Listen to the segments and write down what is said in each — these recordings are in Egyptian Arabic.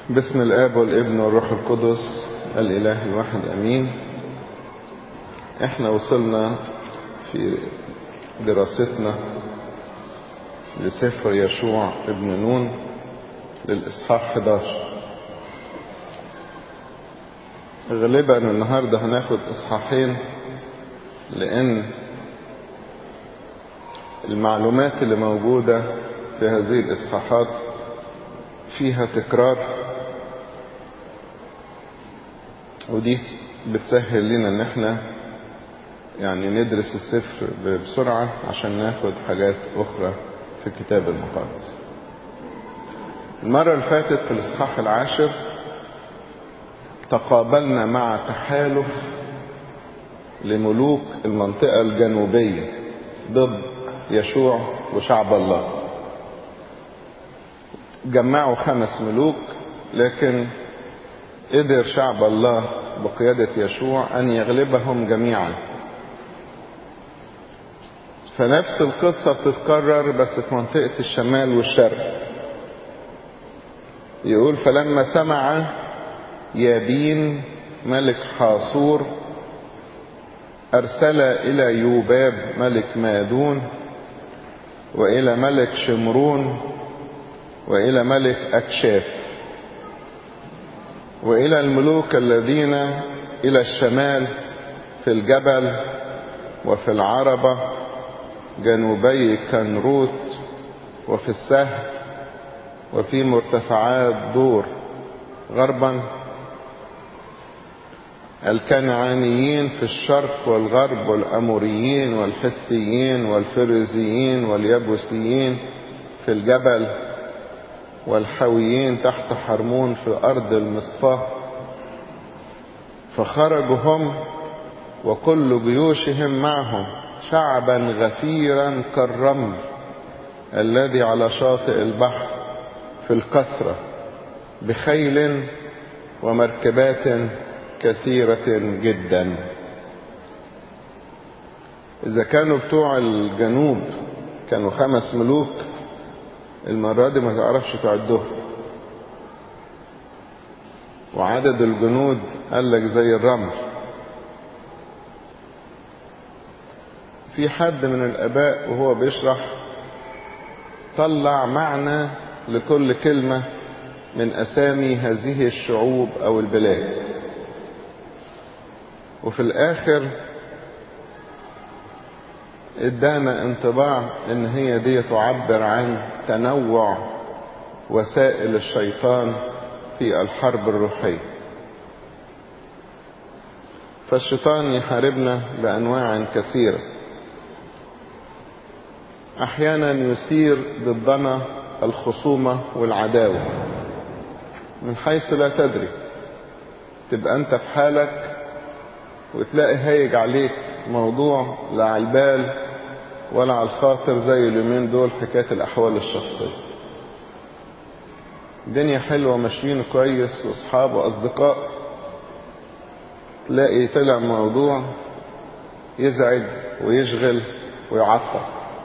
باسم الآب والابن والروح القدس الإله الواحد أمين احنا وصلنا في دراستنا لسفر يشوع ابن نون للإصحاح 11 غالبا النهاردة هناخد إصحاحين لأن المعلومات اللي موجودة في هذه الإصحاحات فيها تكرار ودي بتسهل لنا ان احنا يعني ندرس السفر بسرعة عشان ناخد حاجات اخرى في الكتاب المقدس المرة اللي فاتت في الاصحاح العاشر تقابلنا مع تحالف لملوك المنطقة الجنوبية ضد يشوع وشعب الله جمعوا خمس ملوك لكن قدر شعب الله بقيادة يشوع أن يغلبهم جميعا فنفس القصة بتتكرر بس في منطقة الشمال والشرق يقول فلما سمع يابين ملك حاصور أرسل إلى يوباب ملك مادون وإلى ملك شمرون وإلى ملك أكشاف وإلى الملوك الذين إلى الشمال في الجبل وفي العربة جنوبي كنروت وفي السهل وفي مرتفعات دور غربا الكنعانيين في الشرق والغرب والأموريين والحثيين والفرزيين واليبوسيين في الجبل والحويين تحت حرمون في أرض المصفاة فخرجوا هم وكل جيوشهم معهم شعبا غفيرا كالرمل الذي على شاطئ البحر في الكثرة بخيل ومركبات كثيرة جدا إذا كانوا بتوع الجنوب كانوا خمس ملوك المرة دي ما تعرفش تعدهم وعدد الجنود قال لك زي الرمل في حد من الآباء وهو بيشرح طلع معنى لكل كلمة من أسامي هذه الشعوب أو البلاد وفي الآخر ادانا انطباع ان هي دي تعبر عن تنوع وسائل الشيطان في الحرب الروحية فالشيطان يحاربنا بانواع كثيرة احيانا يثير ضدنا الخصومة والعداوة من حيث لا تدري تبقى انت في حالك وتلاقي هايج عليك موضوع لا على البال ولا على الخاطر زي اليومين دول حكاية الأحوال الشخصية الدنيا حلوة ماشيين كويس وأصحاب وأصدقاء تلاقي طلع موضوع يزعج ويشغل ويعطل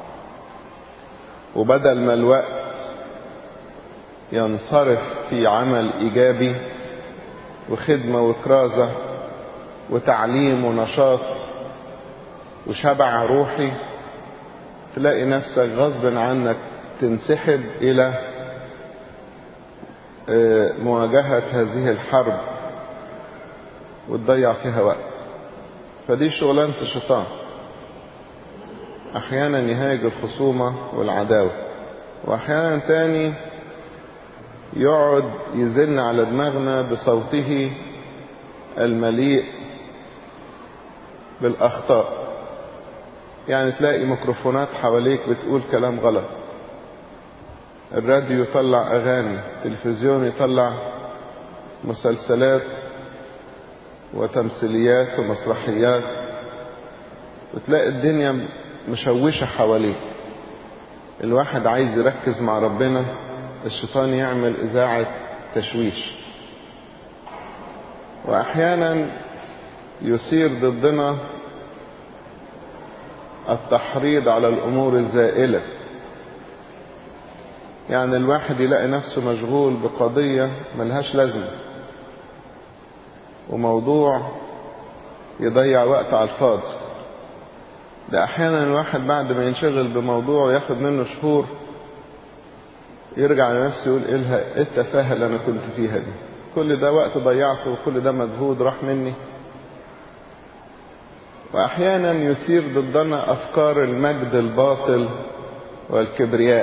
وبدل ما الوقت ينصرف في عمل إيجابي وخدمة وكرازة وتعليم ونشاط وشبع روحي تلاقي نفسك غصب عنك تنسحب إلى مواجهة هذه الحرب وتضيع فيها وقت فدي شغلانة الشيطان أحيانا يهاج الخصومة والعداوة وأحيانا تاني يقعد يزن على دماغنا بصوته المليء بالأخطاء يعني تلاقي ميكروفونات حواليك بتقول كلام غلط الراديو يطلع أغاني التلفزيون يطلع مسلسلات وتمثيليات ومسرحيات وتلاقي الدنيا مشوشة حواليك الواحد عايز يركز مع ربنا الشيطان يعمل إذاعة تشويش وأحيانا يثير ضدنا التحريض على الأمور الزائلة يعني الواحد يلاقي نفسه مشغول بقضية ملهاش لازمة وموضوع يضيع وقت على الفاضي ده احيانا الواحد بعد ما ينشغل بموضوع ياخد منه شهور يرجع لنفسه يقول ايه ايه التفاهه اللي انا كنت فيها دي كل ده وقت ضيعته وكل ده مجهود راح مني واحيانا يثير ضدنا افكار المجد الباطل والكبرياء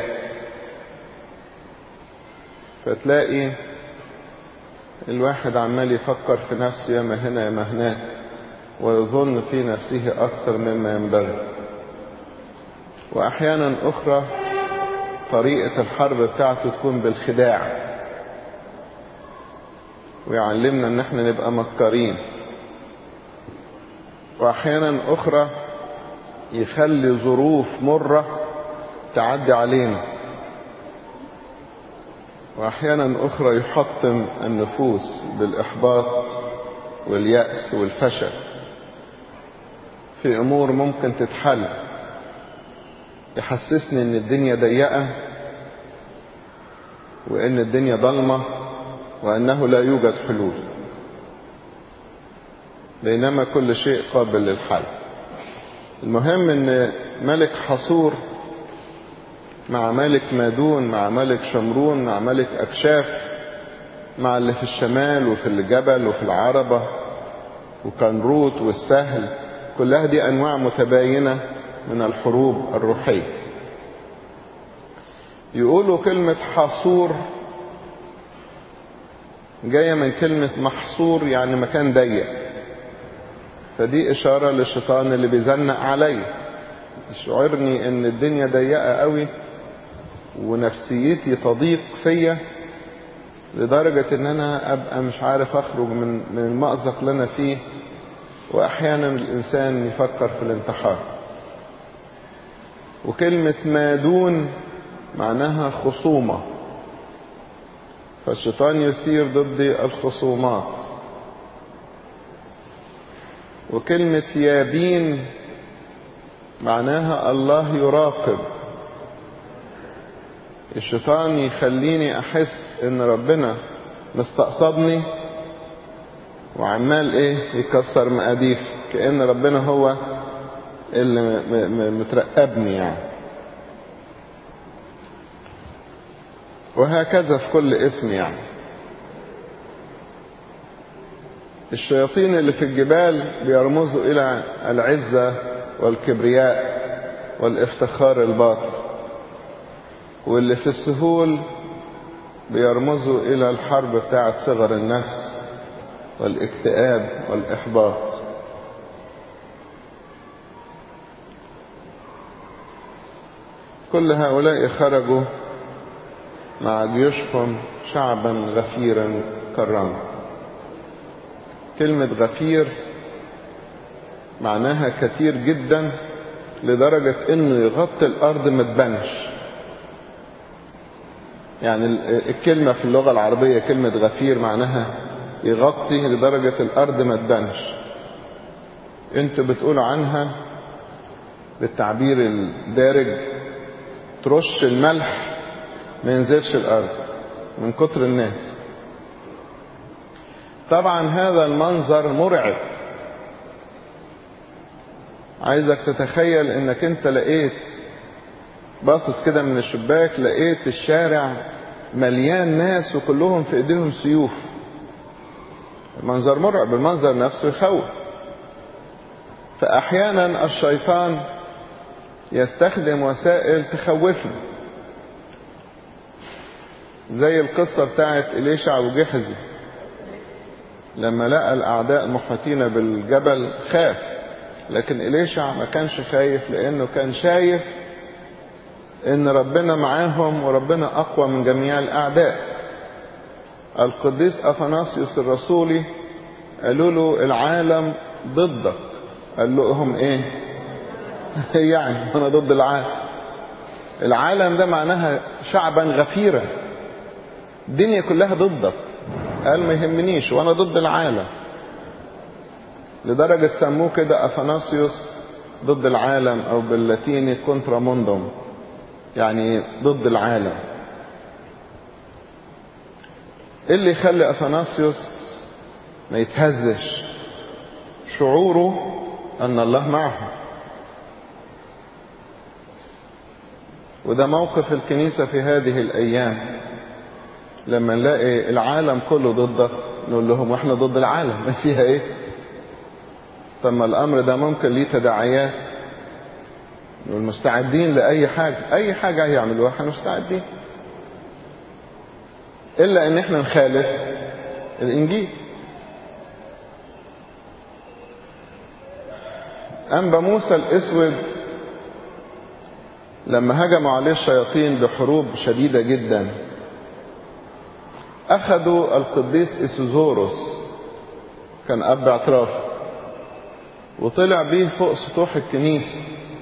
فتلاقي الواحد عمال يفكر في نفسه ياما هنا ياما هناك ويظن في نفسه أكثر مما ينبغي وأحيانا أخرى طريقة الحرب بتاعته تكون بالخداع ويعلمنا ان احنا نبقى مكارين واحيانا اخرى يخلي ظروف مرة تعدي علينا واحيانا اخرى يحطم النفوس بالاحباط واليأس والفشل في امور ممكن تتحل يحسسني ان الدنيا ضيقة وان الدنيا ضلمة وانه لا يوجد حلول بينما كل شيء قابل للحل المهم ان ملك حصور مع ملك مادون مع ملك شمرون مع ملك اكشاف مع اللي في الشمال وفي الجبل وفي العربة وكنروت والسهل كلها دي انواع متباينة من الحروب الروحية يقولوا كلمة حصور جاية من كلمة محصور يعني مكان ضيق فدي إشارة للشيطان اللي بيزنق عليا يشعرني ان الدنيا ضيقة قوي ونفسيتي تضيق فيا لدرجة ان انا ابقى مش عارف اخرج من من المأزق اللي انا فيه واحيانا الانسان يفكر في الانتحار وكلمة مادون معناها خصومة فالشيطان يثير ضدي الخصومات وكلمة يابين معناها الله يراقب الشيطان يخليني احس ان ربنا مستقصدني وعمال ايه يكسر مقاديف كأن ربنا هو اللي مترقبني يعني وهكذا في كل اسم يعني الشياطين اللي في الجبال بيرمزوا الى العزة والكبرياء والافتخار الباطل واللي في السهول بيرمزوا الى الحرب بتاعه صغر النفس والاكتئاب والاحباط كل هؤلاء خرجوا مع جيوشهم شعبا غفيرا كرام كلمة غفير معناها كتير جدا لدرجة انه يغطي الارض ما تبانش يعني الكلمة في اللغة العربية كلمة غفير معناها يغطي لدرجة الارض ما تبانش انتوا بتقولوا عنها بالتعبير الدارج ترش الملح ما ينزلش الارض من كتر الناس طبعا هذا المنظر مرعب عايزك تتخيل انك انت لقيت باصص كده من الشباك لقيت الشارع مليان ناس وكلهم في ايديهم سيوف المنظر مرعب المنظر نفسه يخوف فاحيانا الشيطان يستخدم وسائل تخوفنا زي القصة بتاعت إليشع وجحزي لما لقى الأعداء محاطين بالجبل خاف لكن إليشع ما كانش خايف لأنه كان شايف إن ربنا معاهم وربنا أقوى من جميع الأعداء القديس أثناسيوس الرسولي قالوا له العالم ضدك قال لهم إيه يعني أنا ضد العالم العالم ده معناها شعبا غفيرا الدنيا كلها ضدك قال ما يهمنيش وانا ضد العالم لدرجة سموه كده اثناسيوس ضد العالم او باللاتيني كونترا موندوم يعني ضد العالم ايه اللي يخلي اثناسيوس ما يتهزش شعوره ان الله معه وده موقف الكنيسة في هذه الأيام لما نلاقي العالم كله ضدك نقول لهم واحنا ضد العالم ما فيها ايه طب ما الأمر ده ممكن ليه تداعيات نقول مستعدين لأي حاجة أي حاجة هيعملوها احنا مستعدين إلا إن احنا نخالف الإنجيل أنبا موسى الأسود لما هجموا عليه الشياطين بحروب شديدة جدا أخذوا القديس إسوزوروس كان أب اعتراف وطلع بيه فوق سطوح الكنيسة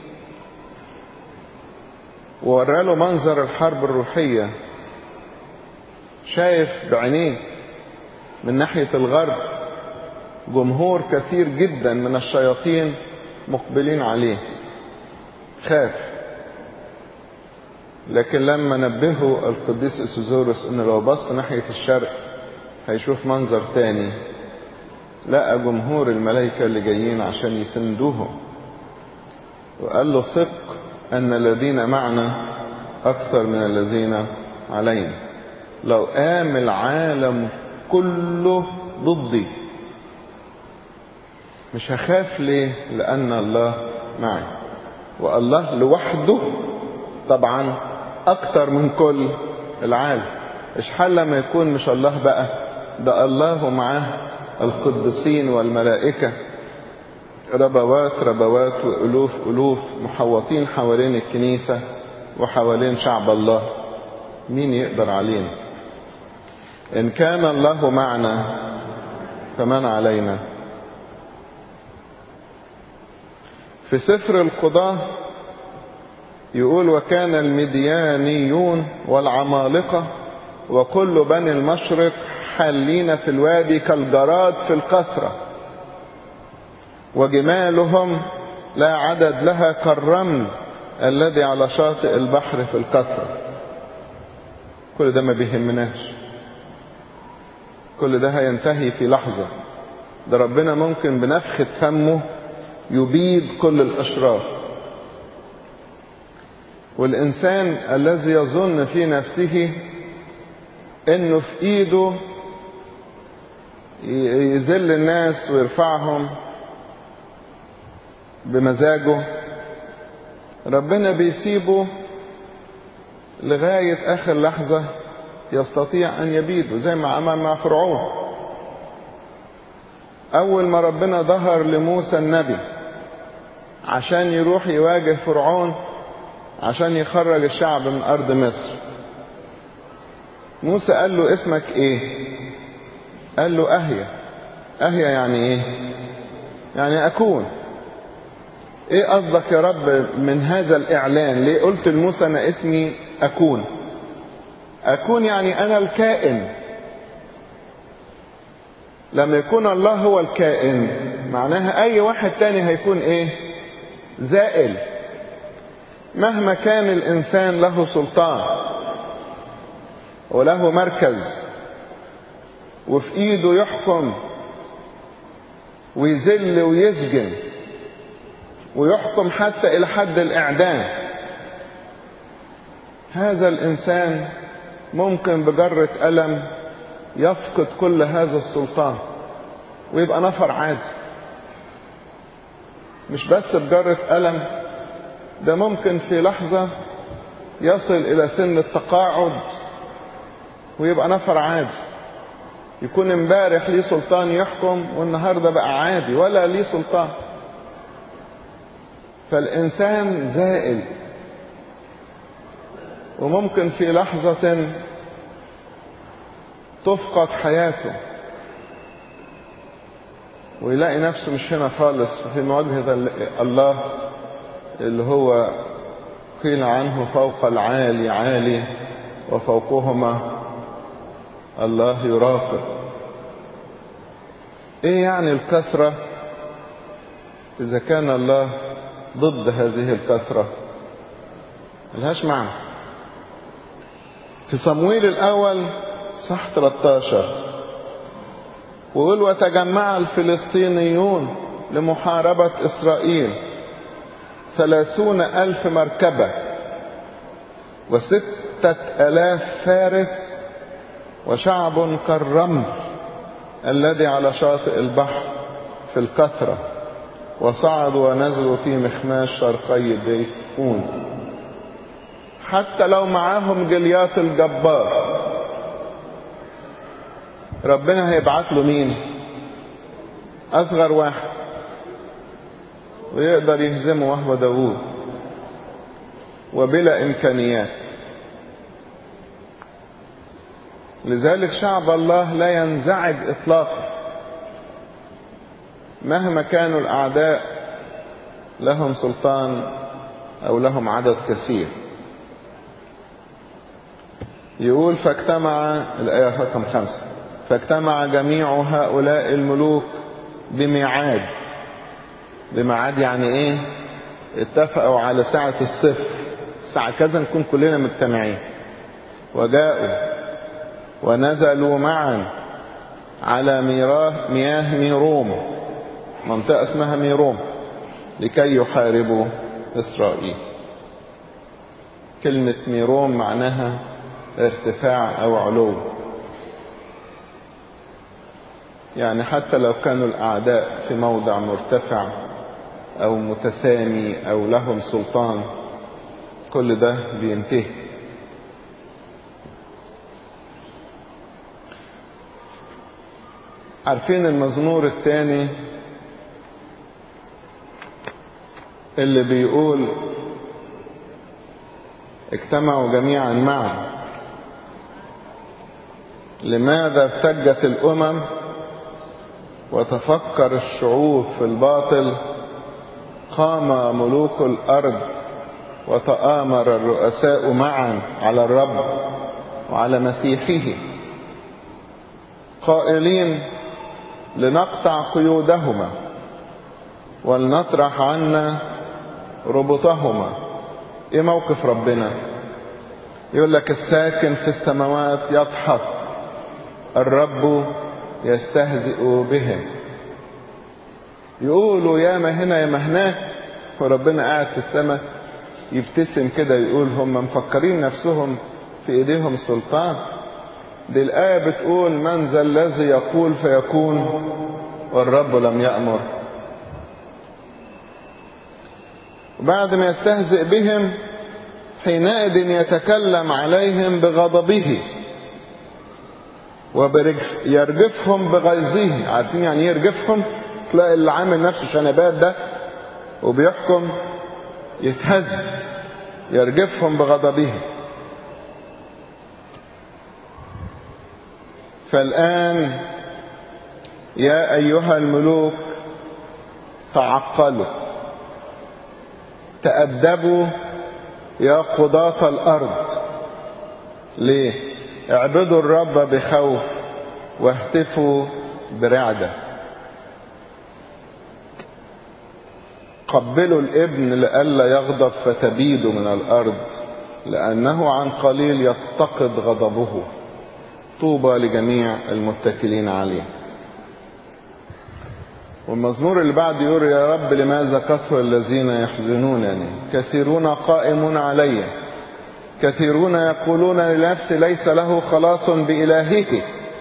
ووراله منظر الحرب الروحية شايف بعينيه من ناحية الغرب جمهور كثير جدا من الشياطين مقبلين عليه خاف لكن لما نبهه القديس اسوزورس ان لو بص ناحية الشرق هيشوف منظر تاني لقى جمهور الملائكة اللي جايين عشان يسندوه وقال له ثق ان الذين معنا اكثر من الذين علينا لو قام العالم كله ضدي مش هخاف ليه لان الله معي والله لوحده طبعا اكتر من كل العالم ايش حل لما يكون مش الله بقى ده الله معاه القديسين والملائكة ربوات ربوات وألوف ألوف محوطين حوالين الكنيسة وحوالين شعب الله مين يقدر علينا إن كان الله معنا فمن علينا في سفر القضاه يقول وكان المديانيون والعمالقة وكل بني المشرق حالين في الوادي كالجراد في القصرة وجمالهم لا عدد لها كالرمل الذي على شاطئ البحر في القصرة كل ده ما بيهمناش كل ده هينتهي في لحظة ده ربنا ممكن بنفخة فمه يبيد كل الأشرار والإنسان الذي يظن في نفسه إنه في إيده يذل الناس ويرفعهم بمزاجه ربنا بيسيبه لغاية آخر لحظة يستطيع أن يبيده زي ما عمل مع فرعون أول ما ربنا ظهر لموسى النبي عشان يروح يواجه فرعون عشان يخرج الشعب من أرض مصر موسى قال له اسمك ايه قال له أهيا أهيا يعني ايه يعني أكون ايه قصدك يا رب من هذا الإعلان ليه قلت لموسى أنا اسمي أكون أكون يعني أنا الكائن لما يكون الله هو الكائن معناها أي واحد تاني هيكون ايه زائل مهما كان الإنسان له سلطان وله مركز وفي إيده يحكم ويذل ويسجن ويحكم حتى إلى حد الإعدام هذا الإنسان ممكن بجرة ألم يفقد كل هذا السلطان ويبقى نفر عادي مش بس بجرة ألم ده ممكن في لحظة يصل إلى سن التقاعد ويبقى نفر عادي يكون امبارح ليه سلطان يحكم والنهارده بقى عادي ولا ليه سلطان فالإنسان زائل وممكن في لحظة تفقد حياته ويلاقي نفسه مش هنا خالص في مواجهة الله اللي هو قيل عنه فوق العالي عالي وفوقهما الله يراقب ايه يعني الكثرة اذا كان الله ضد هذه الكثرة ملهاش معنى في صمويل الاول صح 13 ويقول وتجمع الفلسطينيون لمحاربة إسرائيل ثلاثون ألف مركبة وستة ألاف فارس وشعب كالرمل الذي على شاطئ البحر في الكثرة وصعدوا ونزلوا في مخماش شرقي بيتون حتى لو معاهم جليات الجبار ربنا هيبعت له مين أصغر واحد ويقدر يهزمه وهو داوود وبلا إمكانيات لذلك شعب الله لا ينزعج إطلاقا مهما كانوا الأعداء لهم سلطان أو لهم عدد كثير يقول فاجتمع الآية رقم خمسة فاجتمع جميع هؤلاء الملوك بميعاد بميعاد يعني ايه اتفقوا على ساعة الصفر الساعة كذا نكون كلنا مجتمعين وجاءوا ونزلوا معا على ميراه مياه ميروم منطقة اسمها ميروم لكي يحاربوا إسرائيل كلمة ميروم معناها ارتفاع أو علو يعني حتى لو كانوا الأعداء في موضع مرتفع أو متسامي أو لهم سلطان كل ده بينتهي عارفين المزمور الثاني اللي بيقول اجتمعوا جميعا معا لماذا ارتجت الامم وتفكر الشعوب في الباطل قام ملوك الارض وتآمر الرؤساء معا على الرب وعلى مسيحه قائلين لنقطع قيودهما ولنطرح عنا ربطهما ايه موقف ربنا يقول لك الساكن في السماوات يضحك الرب يستهزئ بهم يقولوا يا ما هنا يا ما هناك وربنا قاعد في السماء يبتسم كده يقول هم مفكرين نفسهم في ايديهم سلطان دي الآية بتقول من ذا الذي يقول فيكون والرب لم يأمر وبعد ما يستهزئ بهم حينئذ يتكلم عليهم بغضبه ويرجفهم بغيظه عارفين يعني ايه يرجفهم تلاقي اللي عامل نفسه شنبات ده وبيحكم يتهز يرجفهم بغضبه فالآن يا أيها الملوك تعقلوا تأدبوا يا قضاة الأرض ليه اعبدوا الرب بخوف واهتفوا برعدة قبلوا الابن لئلا يغضب فتبيدوا من الأرض لأنه عن قليل يتقد غضبه طوبى لجميع المتكلين عليه والمزمور اللي بعد يقول يا رب لماذا كثر الذين يحزنونني كثيرون قائمون علي كثيرون يقولون لنفس ليس له خلاص بإلهه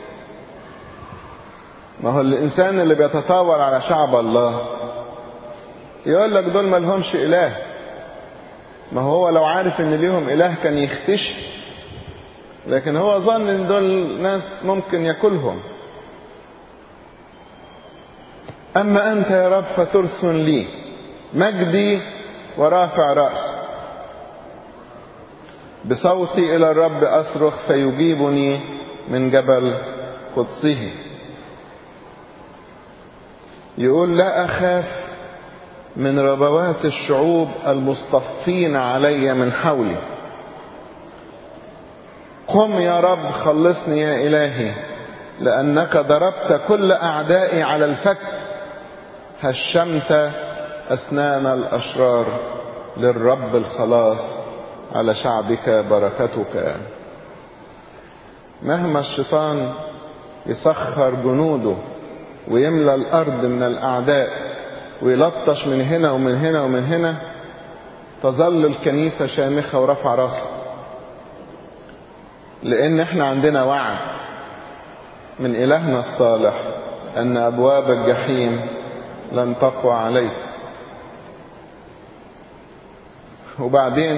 ما هو الإنسان اللي بيتطاول على شعب الله يقول لك دول ما لهمش إله ما هو لو عارف ان ليهم إله كان يختشي لكن هو ظن ان دول ناس ممكن ياكلهم اما انت يا رب فترسن لي مجدي ورافع راس بصوتي الى الرب اصرخ فيجيبني من جبل قدسه يقول لا اخاف من ربوات الشعوب المصطفين علي من حولي قم يا رب خلصني يا إلهي لأنك ضربت كل أعدائي على الفك هشمت أسنان الأشرار للرب الخلاص على شعبك بركتك مهما الشيطان يسخر جنوده ويملى الأرض من الأعداء ويلطش من هنا ومن هنا ومن هنا تظل الكنيسة شامخة ورفع راسها لأن احنا عندنا وعد من إلهنا الصالح أن أبواب الجحيم لن تقوى عليك وبعدين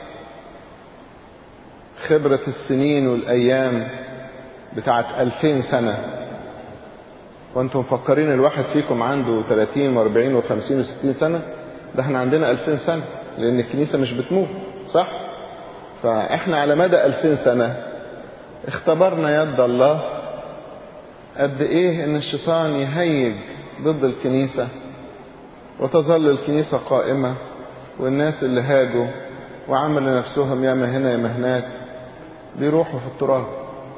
خبرة السنين والأيام بتاعت ألفين سنة وانتم مفكرين الواحد فيكم عنده 30 و40 و50 و60 سنة ده احنا عندنا 2000 سنة لأن الكنيسة مش بتموت صح؟ فاحنا على مدى 2000 سنة اختبرنا يد الله قد ايه ان الشيطان يهيج ضد الكنيسة وتظل الكنيسة قائمة والناس اللي هاجوا وعملوا نفسهم ياما هنا ياما هناك بيروحوا في التراب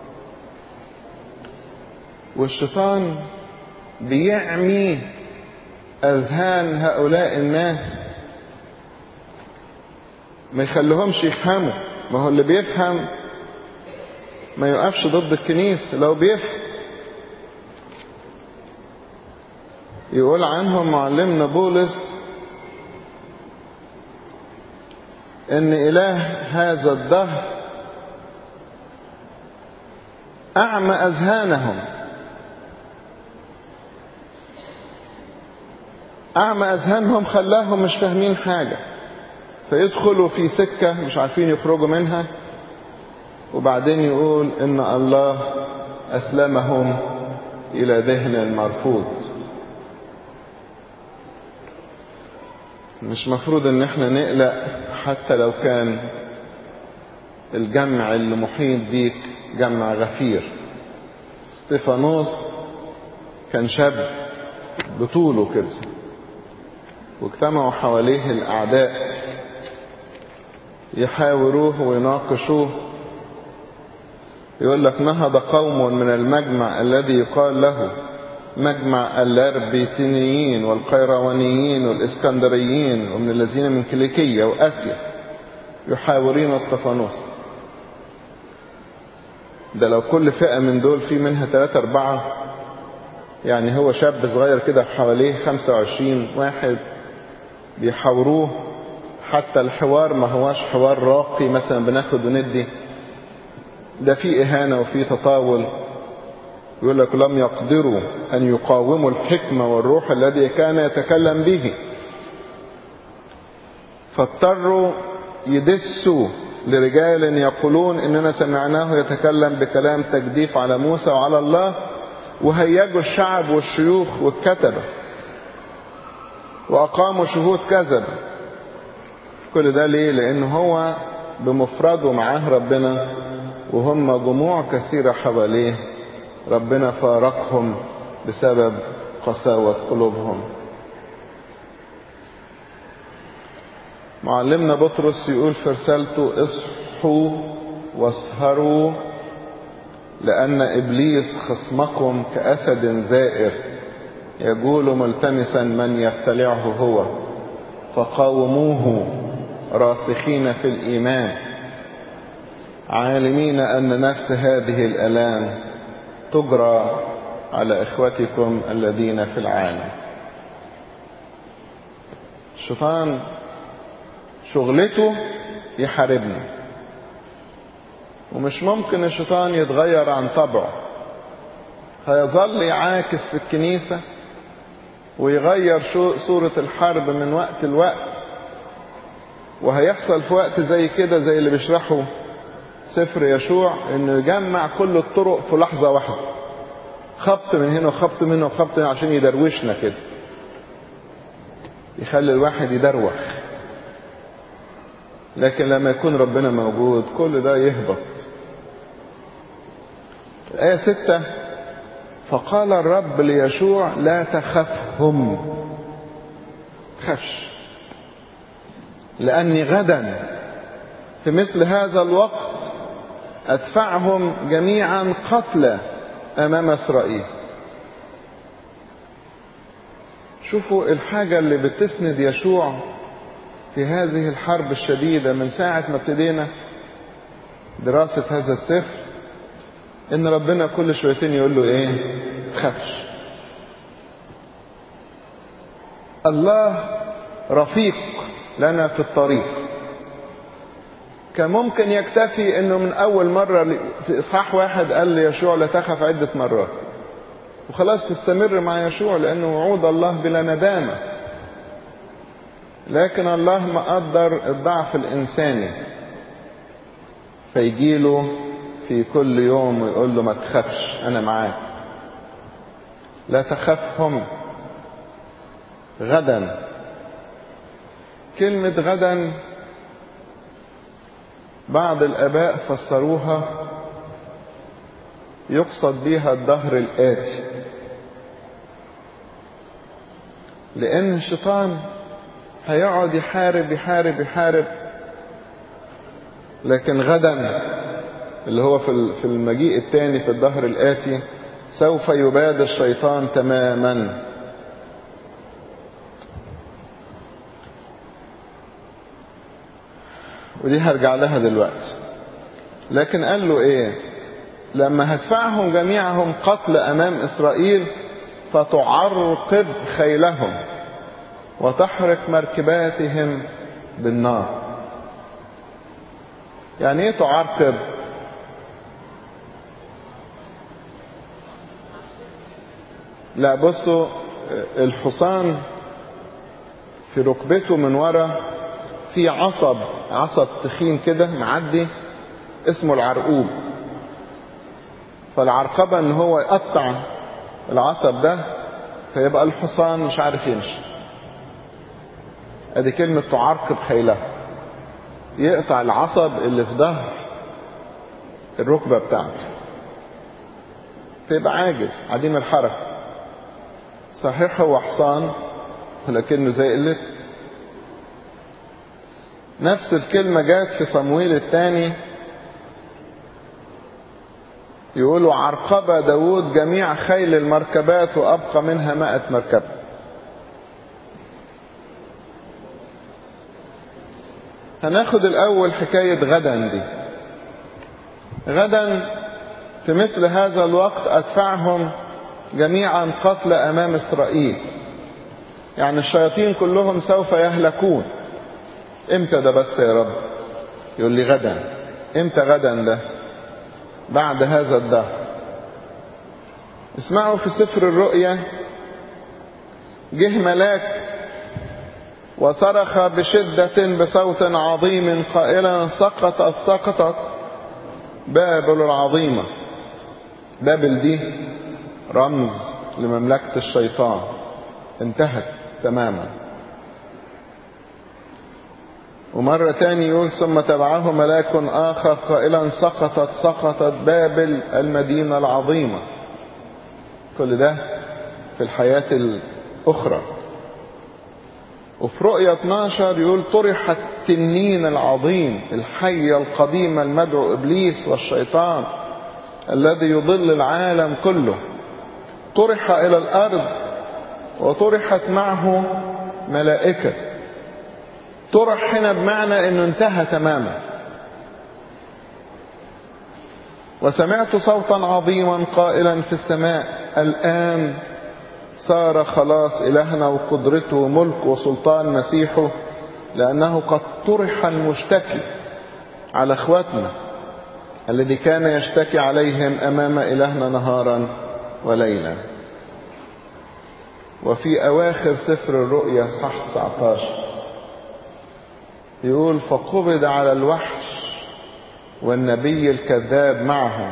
والشيطان بيعمي اذهان هؤلاء الناس ما يخليهمش يفهموا ما هو اللي بيفهم ما يقفش ضد الكنيسة لو بيفهم يقول عنهم معلمنا بولس ان اله هذا الدهر اعمى اذهانهم اعمى اذهانهم خلاهم مش فاهمين حاجة فيدخلوا في سكة مش عارفين يخرجوا منها وبعدين يقول ان الله اسلمهم الى ذهن مرفوض مش مفروض ان احنا نقلق حتى لو كان الجمع اللي محيط بيك جمع غفير استيفانوس كان شاب بطوله كده واجتمعوا حواليه الاعداء يحاوروه ويناقشوه يقول لك نهض قوم من المجمع الذي يقال له مجمع اللاربيتينيين والقيروانيين والاسكندريين ومن الذين من كليكية واسيا يحاورين اسطفانوس ده لو كل فئة من دول في منها ثلاثة أربعة يعني هو شاب صغير كده حواليه خمسة وعشرين واحد بيحاوروه حتى الحوار ما هواش حوار راقي مثلا بناخد وندي ده في إهانة وفي تطاول يقول لك لم يقدروا أن يقاوموا الحكمة والروح الذي كان يتكلم به فاضطروا يدسوا لرجال يقولون إننا سمعناه يتكلم بكلام تجديف على موسى وعلى الله وهيجوا الشعب والشيوخ والكتبة وأقاموا شهود كذب كل ده ليه لأن هو بمفرده معاه ربنا وهم جموع كثيرة حواليه ربنا فارقهم بسبب قساوة قلوبهم معلمنا بطرس يقول في رسالته اصحوا واسهروا لأن إبليس خصمكم كأسد زائر يقول ملتمسا من يبتلعه هو فقاوموه راسخين في الإيمان عالمين أن نفس هذه الألام تجرى على إخوتكم الذين في العالم الشيطان شغلته يحاربنا ومش ممكن الشيطان يتغير عن طبعه هيظل يعاكس في الكنيسة ويغير صورة الحرب من وقت لوقت وهيحصل في وقت زي كده زي اللي بيشرحه سفر يشوع انه يجمع كل الطرق في لحظة واحدة خبط من هنا وخبط من هنا وخبط من هنا عشان يدروشنا كده يخلي الواحد يدروخ لكن لما يكون ربنا موجود كل ده يهبط الآية ستة فقال الرب ليشوع لا تخفهم خفش لأني غدا في مثل هذا الوقت أدفعهم جميعا قتلى أمام إسرائيل شوفوا الحاجة اللي بتسند يشوع في هذه الحرب الشديدة من ساعة ما ابتدينا دراسة هذا السفر ان ربنا كل شويتين يقول له ايه تخافش الله رفيق لنا في الطريق كان ممكن يكتفي انه من اول مرة في اصحاح واحد قال ليشوع لا تخف عدة مرات وخلاص تستمر مع يشوع لانه وعود الله بلا ندامة لكن الله مقدر الضعف الانساني فيجيله في كل يوم ويقول له ما تخافش انا معاك لا تخافهم غدا كلمة غدا بعض الآباء فسروها يقصد بها الدهر الآتي لأن الشيطان هيقعد يحارب يحارب يحارب لكن غدا اللي هو في المجيء الثاني في الدهر الآتي سوف يباد الشيطان تماما ودي هرجع لها دلوقتي لكن قال له ايه لما هدفعهم جميعهم قتل امام اسرائيل فتعرقب خيلهم وتحرق مركباتهم بالنار يعني ايه تعرقب لا بصوا الحصان في ركبته من ورا في عصب عصب تخين كده معدي اسمه العرقوب فالعرقبة ان هو يقطع العصب ده فيبقى الحصان مش عارف يمشي ادي كلمة تعرقب خيلها يقطع العصب اللي في ظهر الركبة بتاعته فيبقى عاجز عديم الحركة صحيح هو حصان ولكنه زي قلته نفس الكلمة جات في صمويل الثاني يقولوا عرقب داود جميع خيل المركبات وأبقى منها مائة مركبة هناخد الأول حكاية غدا دي غدا في مثل هذا الوقت أدفعهم جميعا قتل أمام إسرائيل يعني الشياطين كلهم سوف يهلكون امتى ده بس يا رب يقول لي غدا امتى غدا ده بعد هذا الدهر اسمعوا في سفر الرؤيا جه ملاك وصرخ بشدة بصوت عظيم قائلا سقطت سقطت بابل العظيمة بابل دي رمز لمملكة الشيطان انتهت تماما ومرة تاني يقول ثم تبعه ملاك آخر قائلا سقطت سقطت بابل المدينة العظيمة كل ده في الحياة الأخرى وفي رؤية 12 يقول طرح التنين العظيم الحية القديمة المدعو إبليس والشيطان الذي يضل العالم كله طرح إلى الأرض وطرحت معه ملائكة طرح هنا بمعنى أنه انتهى تماما وسمعت صوتا عظيما قائلا في السماء الآن صار خلاص إلهنا وقدرته وملك وسلطان مسيحه لأنه قد طرح المشتكي على اخواتنا الذي كان يشتكي عليهم أمام إلهنا نهارا وليلا وفي أواخر سفر الرؤيا صح 19 يقول فقبض على الوحش والنبي الكذاب معه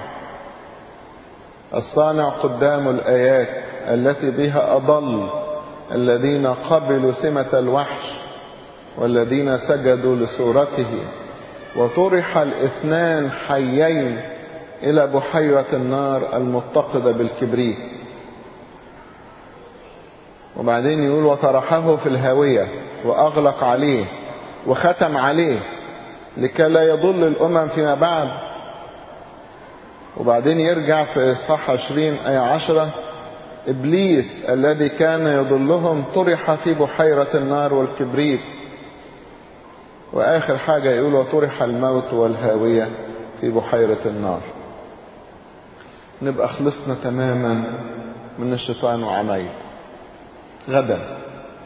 الصانع قدام الآيات التي بها أضل الذين قبلوا سمة الوحش والذين سجدوا لصورته وطرح الاثنان حيين إلى بحيرة النار المتقدة بالكبريت وبعدين يقول وطرحه في الهاوية وأغلق عليه وختم عليه لكي لا يضل الأمم فيما بعد وبعدين يرجع في إصحاح 20 آية 10 إبليس الذي كان يضلهم طرح في بحيرة النار والكبريت وآخر حاجة يقول وطرح الموت والهاوية في بحيرة النار نبقى خلصنا تماما من الشيطان وعمايل غدا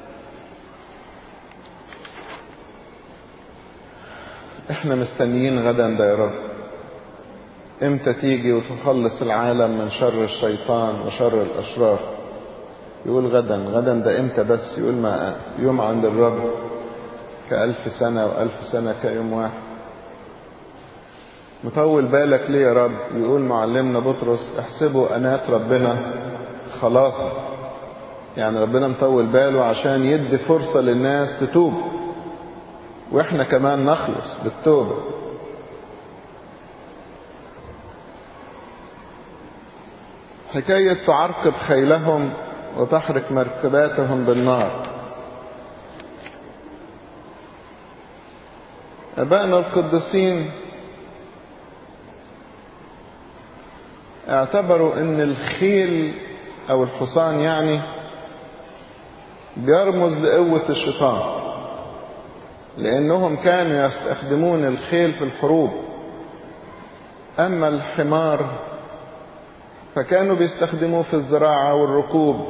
احنا مستنيين غدا ده يا رب امتى تيجي وتخلص العالم من شر الشيطان وشر الاشرار يقول غدا غدا ده امتى بس يقول ما يوم عند الرب كألف سنة وألف سنة كيوم واحد مطول بالك ليه يا رب يقول معلمنا بطرس احسبوا أنات ربنا خلاص يعني ربنا مطول باله عشان يدي فرصة للناس تتوب واحنا كمان نخلص بالتوبة حكاية تعرقب خيلهم وتحرق مركباتهم بالنار أبائنا القديسين اعتبروا ان الخيل او الحصان يعني بيرمز لقوة الشيطان لانهم كانوا يستخدمون الخيل في الحروب اما الحمار فكانوا بيستخدموه في الزراعة والركوب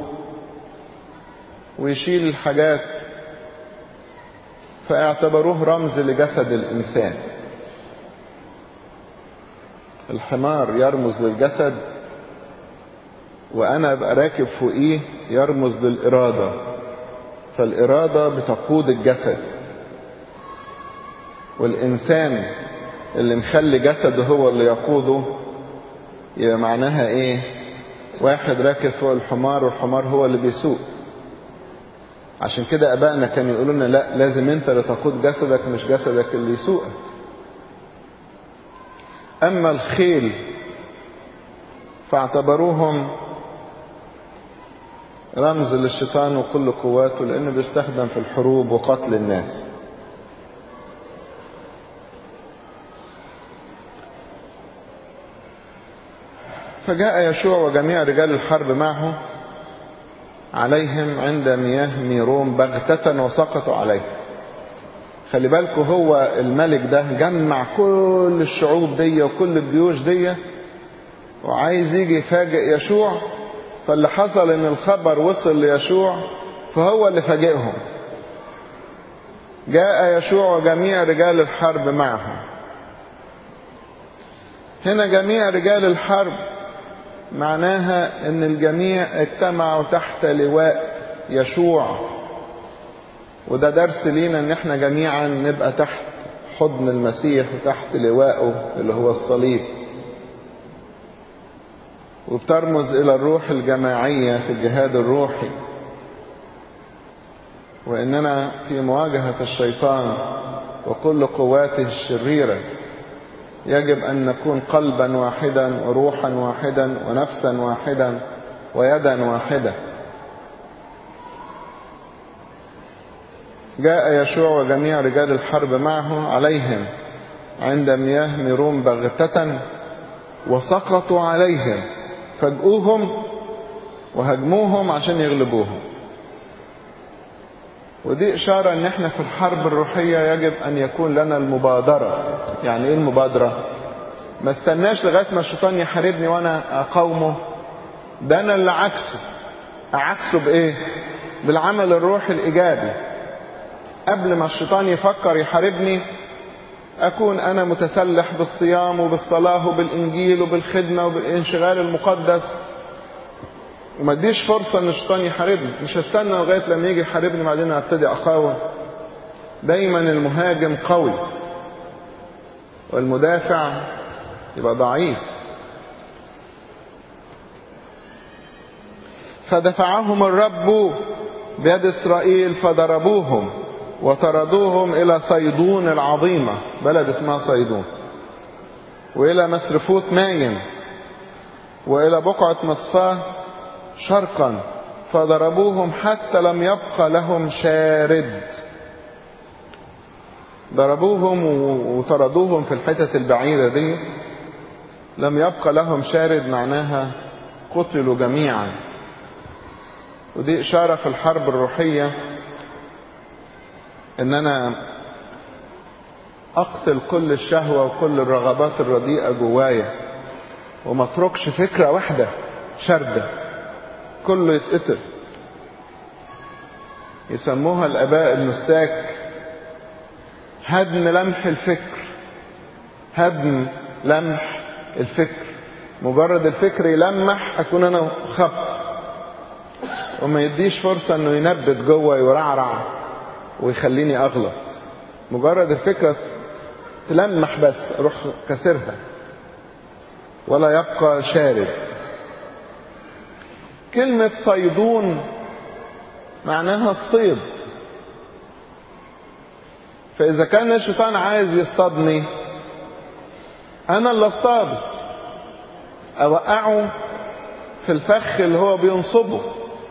ويشيل الحاجات فاعتبروه رمز لجسد الإنسان الحمار يرمز للجسد وأنا أبقى راكب فوقيه يرمز للإرادة فالإرادة بتقود الجسد والإنسان اللي مخلي جسده هو اللي يقوده يبقى معناها إيه واحد راكب فوق الحمار والحمار هو اللي بيسوق عشان كده ابائنا كانوا يقولوا لنا لا لازم انت اللي تقود جسدك مش جسدك اللي يسوقك اما الخيل فاعتبروهم رمز للشيطان وكل قواته لانه بيستخدم في الحروب وقتل الناس فجاء يشوع وجميع رجال الحرب معه عليهم عند مياه ميروم بغتة وسقطوا عليه خلي بالكوا هو الملك ده جمع كل الشعوب دي وكل الجيوش دي وعايز يجي يفاجئ يشوع فاللي حصل ان الخبر وصل ليشوع فهو اللي فاجئهم جاء يشوع وجميع رجال الحرب معه هنا جميع رجال الحرب معناها ان الجميع اجتمعوا تحت لواء يشوع وده درس لينا ان احنا جميعا نبقى تحت حضن المسيح وتحت لوائه اللي هو الصليب وبترمز الى الروح الجماعية في الجهاد الروحي واننا في مواجهة الشيطان وكل قواته الشريره يجب أن نكون قلبا واحدا وروحا واحدا ونفسا واحدا ويدا واحدة جاء يشوع وجميع رجال الحرب معه عليهم عند مياه ميروم بغتة وسقطوا عليهم فاجئوهم وهجموهم عشان يغلبوهم ودي إشارة إن إحنا في الحرب الروحية يجب أن يكون لنا المبادرة يعني إيه المبادرة؟ ما استناش لغاية ما الشيطان يحاربني وأنا أقاومه ده أنا اللي عكسه أعكسه بإيه؟ بالعمل الروحي الإيجابي قبل ما الشيطان يفكر يحاربني أكون أنا متسلح بالصيام وبالصلاة وبالإنجيل وبالخدمة وبالانشغال المقدس وما اديش فرصة ان الشيطان يحاربني مش هستنى لغاية لما يجي يحاربني بعدين ابتدي اقاوم دايما المهاجم قوي والمدافع يبقى ضعيف فدفعهم الرب بيد اسرائيل فضربوهم وطردوهم الى صيدون العظيمة بلد اسمها صيدون والى مسرفوت ماين والى بقعة مصفاه شرقا فضربوهم حتى لم يبقى لهم شارد ضربوهم وطردوهم في الحتت البعيدة دي لم يبقى لهم شارد معناها قتلوا جميعا ودي إشارة في الحرب الروحية إن أنا أقتل كل الشهوة وكل الرغبات الرديئة جوايا وما اتركش فكرة واحدة شردة كله يتقتل يسموها الآباء النساك هدم لمح الفكر هدم لمح الفكر مجرد الفكر يلمح أكون أنا خبط وما يديش فرصة أنه ينبت جوه يرعرع ويخليني أغلط مجرد الفكرة تلمح بس أروح كسرها ولا يبقى شارد كلمة صيدون معناها الصيد فإذا كان الشيطان عايز يصطادني أنا اللي اصطاده أوقعه في الفخ اللي هو بينصبه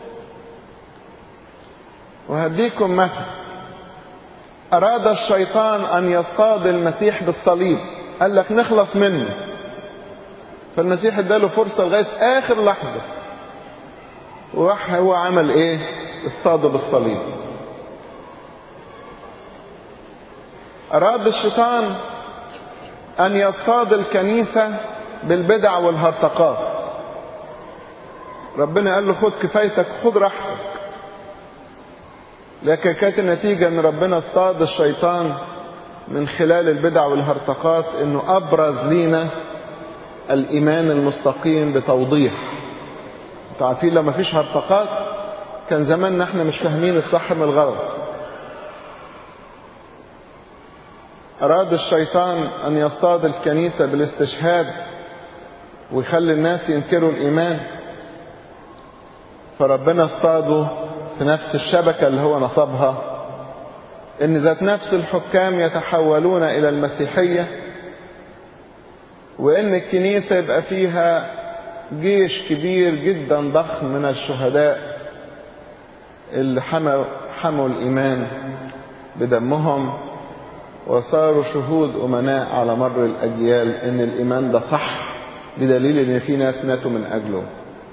وهديكم مثل أراد الشيطان أن يصطاد المسيح بالصليب قال لك نخلص منه فالمسيح اداله فرصة لغاية آخر لحظة وراح هو عمل إيه؟ اصطاده بالصليب أراد الشيطان أن يصطاد الكنيسة بالبدع والهرطقات ربنا قال له خد كفايتك خد راحتك لكن كانت النتيجة ان ربنا اصطاد الشيطان من خلال البدع والهرطقات انه ابرز لينا الايمان المستقيم بتوضيح انتوا عارفين لو مفيش هرطقات كان زماننا احنا مش فاهمين الصح من الغلط اراد الشيطان ان يصطاد الكنيسة بالاستشهاد ويخلي الناس ينكروا الايمان فربنا اصطاده في نفس الشبكة اللي هو نصبها ان ذات نفس الحكام يتحولون الى المسيحية وان الكنيسة يبقى فيها جيش كبير جدا ضخم من الشهداء اللي حموا, حموا الايمان بدمهم وصاروا شهود امناء على مر الاجيال ان الايمان ده صح بدليل ان في ناس ماتوا من اجله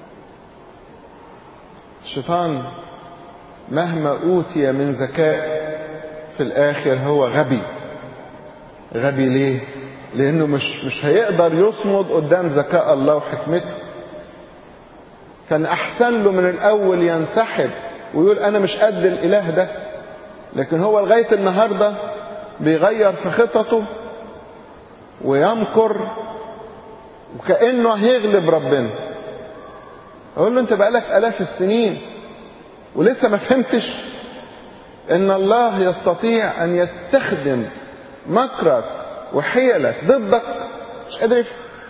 الشيطان مهما أوتي من ذكاء في الآخر هو غبي غبي ليه؟ لأنه مش مش هيقدر يصمد قدام ذكاء الله وحكمته كان أحسن له من الأول ينسحب ويقول أنا مش قد الإله ده لكن هو لغاية النهاردة بيغير في خططه ويمكر وكأنه هيغلب ربنا أقول له أنت بقالك آلاف السنين ولسه ما فهمتش ان الله يستطيع ان يستخدم مكرك وحيلك ضدك مش قادر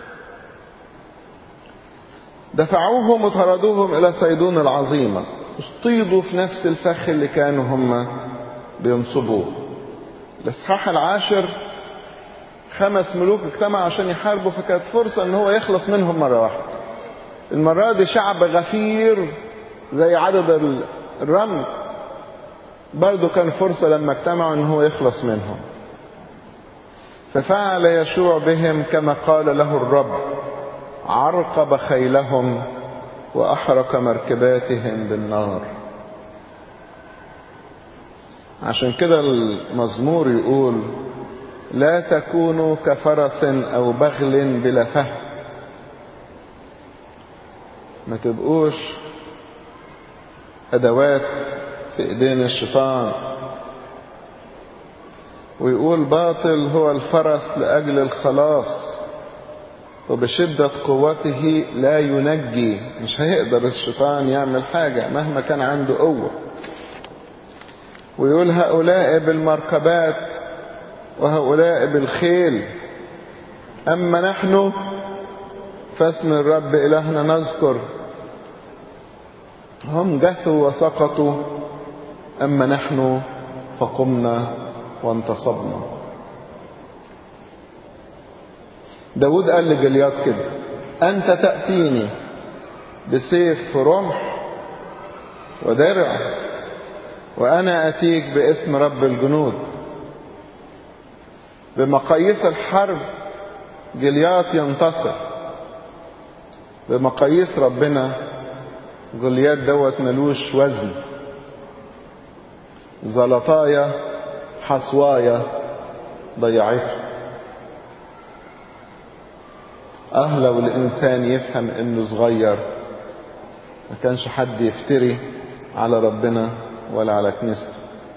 دفعوهم وطردوهم الى صيدون العظيمة اصطيدوا في نفس الفخ اللي كانوا هم بينصبوه الاصحاح العاشر خمس ملوك اجتمعوا عشان يحاربوا فكانت فرصة ان هو يخلص منهم مرة واحدة المرة دي شعب غفير زي عدد الرمل برضه كان فرصة لما اجتمعوا ان هو يخلص منهم ففعل يشوع بهم كما قال له الرب عرقب خيلهم وأحرق مركباتهم بالنار عشان كده المزمور يقول لا تكونوا كفرس أو بغل بلا فهم ما تبقوش أدوات في إيدين الشيطان ويقول باطل هو الفرس لأجل الخلاص وبشدة قوته لا ينجي مش هيقدر الشيطان يعمل حاجة مهما كان عنده قوة ويقول هؤلاء بالمركبات وهؤلاء بالخيل أما نحن فاسم الرب إلهنا نذكر هم جثوا وسقطوا أما نحن فقمنا وانتصبنا داود قال لجليات كده أنت تأتيني بسيف رمح ودرع وأنا أتيك باسم رب الجنود بمقاييس الحرب جليات ينتصر بمقاييس ربنا جليات دوت ملوش وزن زلطايا حصوايا ضيعته اه لو الانسان يفهم انه صغير ما كانش حد يفتري على ربنا ولا على كنيسته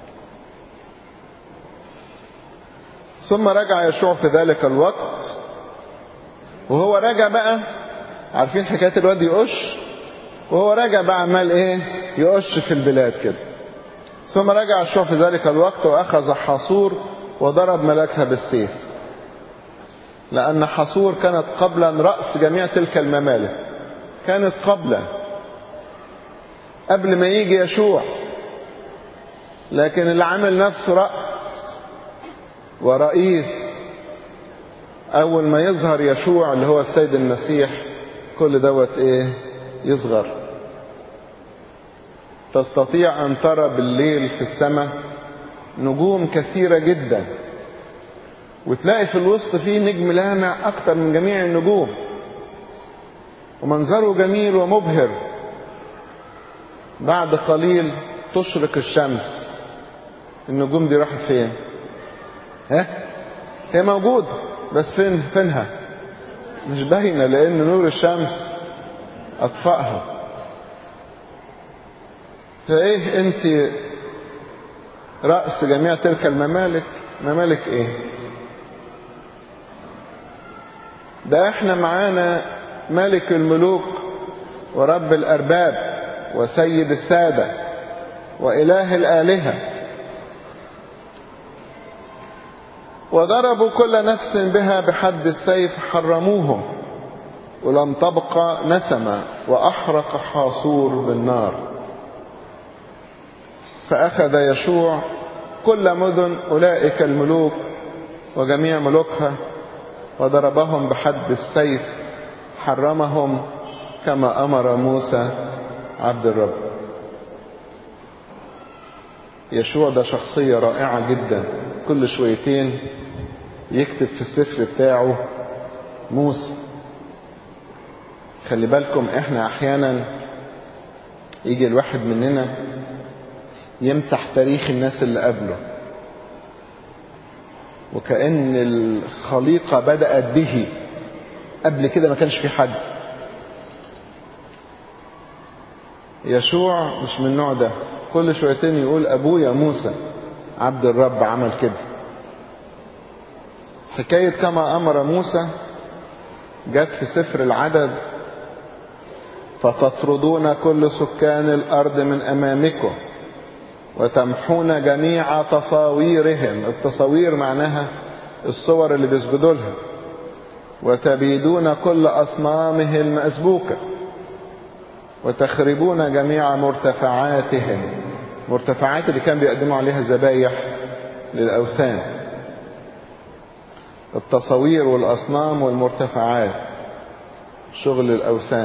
ثم رجع يشوع في ذلك الوقت وهو راجع بقى عارفين حكايه الواد يقش وهو راجع بقى عمال ايه يقش في البلاد كده ثم رجع يشوع في ذلك الوقت واخذ حصور وضرب ملكها بالسيف لان حصور كانت قبلا راس جميع تلك الممالك كانت قبلا قبل ما يجي يشوع لكن اللي عامل نفسه راس ورئيس اول ما يظهر يشوع اللي هو السيد المسيح كل دوت ايه يصغر تستطيع ان ترى بالليل في السماء نجوم كثيره جدا وتلاقي في الوسط فيه نجم لامع اكتر من جميع النجوم ومنظره جميل ومبهر بعد قليل تشرق الشمس النجوم دي راحت فين ها هي موجودة بس فين فينها مش باينة لأن نور الشمس أطفأها فإيه أنت رأس جميع تلك الممالك ممالك إيه ده احنا معانا ملك الملوك ورب الأرباب وسيد السادة وإله الآلهة وضربوا كل نفس بها بحد السيف حرموهم ولم تبقى نسمة وأحرق حاصور بالنار فأخذ يشوع كل مدن أولئك الملوك وجميع ملوكها وضربهم بحد السيف حرمهم كما أمر موسى عبد الرب يشوع ده شخصية رائعة جدا كل شويتين يكتب في السفر بتاعه موسى خلي بالكم احنا احيانا يجي الواحد مننا يمسح تاريخ الناس اللي قبله وكأن الخليقة بدأت به قبل كده ما كانش في حد يشوع مش من النوع ده كل شويتين يقول ابويا موسى عبد الرب عمل كده حكاية كما أمر موسى جت في سفر العدد فتطردون كل سكان الأرض من أمامكم وتمحون جميع تصاويرهم التصاوير معناها الصور اللي بيسجدوا لها وتبيدون كل أصنامه المأسبوكة وتخربون جميع مرتفعاتهم مرتفعات اللي كان بيقدموا عليها ذبايح للأوثان التصاوير والأصنام والمرتفعات شغل الأوثان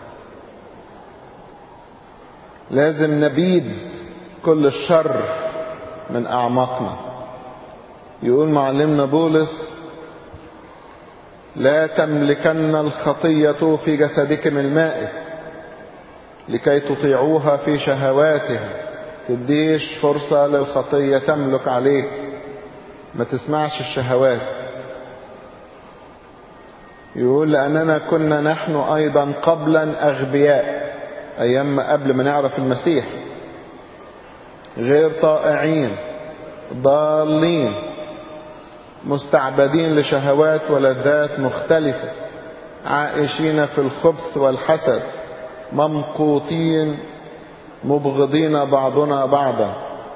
لازم نبيد كل الشر من أعماقنا يقول معلمنا بولس لا تملكن الخطية في جسدكم المائت لكي تطيعوها في شهواتها تديش فرصة للخطية تملك عليك ما تسمعش الشهوات يقول لأننا كنا نحن أيضا قبلا أغبياء أيام ما قبل ما نعرف المسيح غير طائعين ضالين مستعبدين لشهوات ولذات مختلفة عائشين في الخبث والحسد ممقوتين مبغضين بعضنا بعضا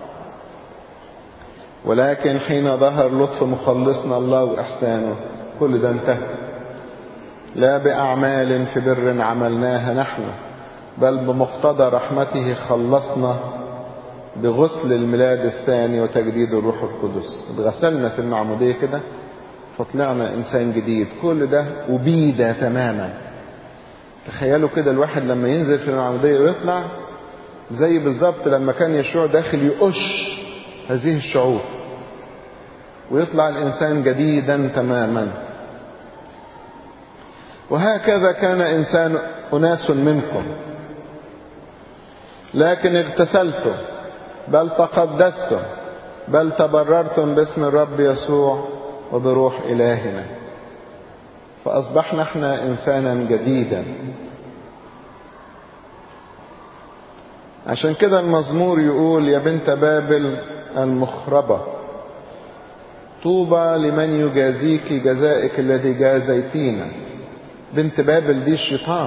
ولكن حين ظهر لطف مخلصنا الله وإحسانه كل ده انتهى لا بأعمال في بر عملناها نحن بل بمقتضى رحمته خلصنا بغسل الميلاد الثاني وتجديد الروح القدس اتغسلنا في المعمودية كده فطلعنا إنسان جديد كل ده أبيد تماما تخيلوا كده الواحد لما ينزل في المعمودية ويطلع زي بالظبط لما كان يشوع داخل يقش هذه الشعوب ويطلع الإنسان جديدا تماما وهكذا كان إنسان أناس منكم لكن اغتسلتم بل تقدستم بل تبررتم باسم الرب يسوع وبروح إلهنا فأصبحنا احنا إنسانا جديدا عشان كده المزمور يقول يا بنت بابل المخربة طوبى لمن يجازيك جزائك الذي جازيتينا بنت بابل دي الشيطان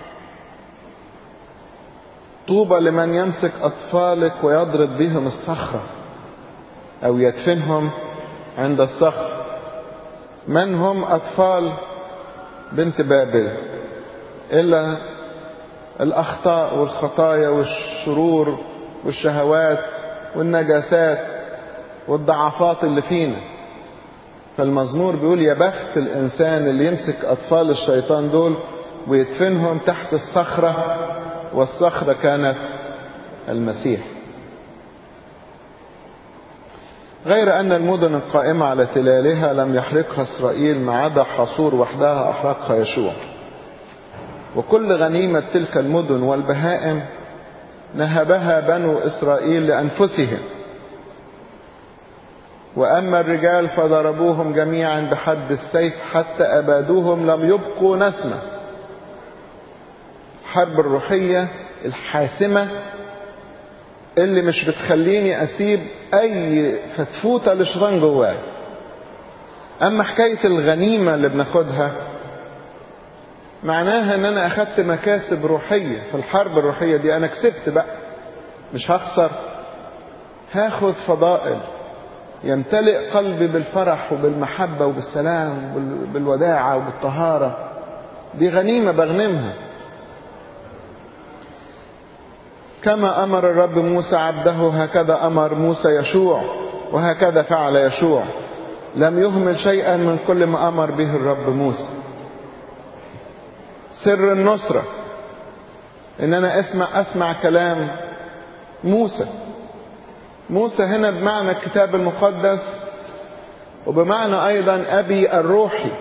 طوبى لمن يمسك أطفالك ويضرب بهم الصخرة أو يدفنهم عند الصخر من هم أطفال بنت بابل إلا الأخطاء والخطايا والشرور والشهوات والنجاسات والضعفات اللي فينا فالمزمور بيقول يا بخت الإنسان اللي يمسك أطفال الشيطان دول ويدفنهم تحت الصخرة والصخرة كانت المسيح غير أن المدن القائمة على تلالها لم يحرقها إسرائيل ما عدا حصور وحدها أحرقها يشوع وكل غنيمة تلك المدن والبهائم نهبها بنو إسرائيل لأنفسهم وأما الرجال فضربوهم جميعا بحد السيف حتى أبادوهم لم يبقوا نسمة حرب الروحية الحاسمة اللي مش بتخليني أسيب أي فتفوتة لشيطان جواه أما حكاية الغنيمة اللي بناخدها معناها ان انا اخدت مكاسب روحية في الحرب الروحية دي انا كسبت بقى مش هخسر هاخد فضائل يمتلئ قلبي بالفرح وبالمحبة وبالسلام وبالوداعة وبالطهارة دي غنيمة بغنمها كما أمر الرب موسى عبده هكذا أمر موسى يشوع وهكذا فعل يشوع لم يهمل شيئا من كل ما أمر به الرب موسى سر النصرة ان انا اسمع اسمع كلام موسى موسى هنا بمعنى الكتاب المقدس وبمعنى ايضا ابي الروحي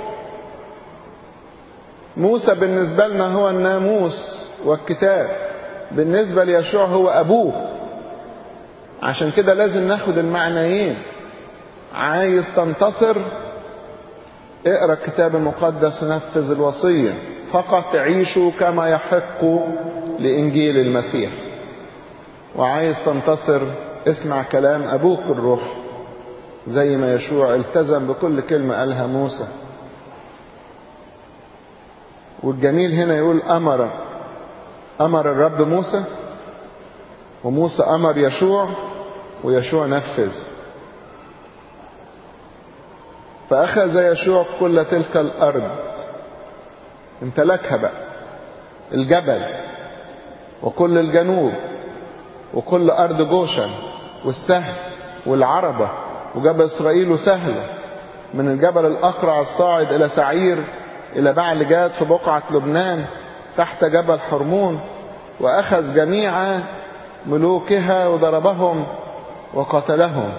موسى بالنسبة لنا هو الناموس والكتاب بالنسبة ليشوع هو ابوه عشان كده لازم ناخد المعنيين عايز تنتصر اقرا الكتاب المقدس ونفذ الوصيه فقط عيشوا كما يحق لإنجيل المسيح وعايز تنتصر اسمع كلام أبوك الروح زي ما يشوع التزم بكل كلمة قالها موسى والجميل هنا يقول أمر أمر الرب موسى وموسى أمر يشوع ويشوع نفذ فأخذ يشوع كل تلك الأرض امتلكها بقى الجبل وكل الجنوب وكل أرض جوشن والسهل والعربة وجبل إسرائيل وسهلة من الجبل الأقرع الصاعد إلى سعير إلى بعل جاد في بقعة لبنان تحت جبل حرمون وأخذ جميع ملوكها وضربهم وقتلهم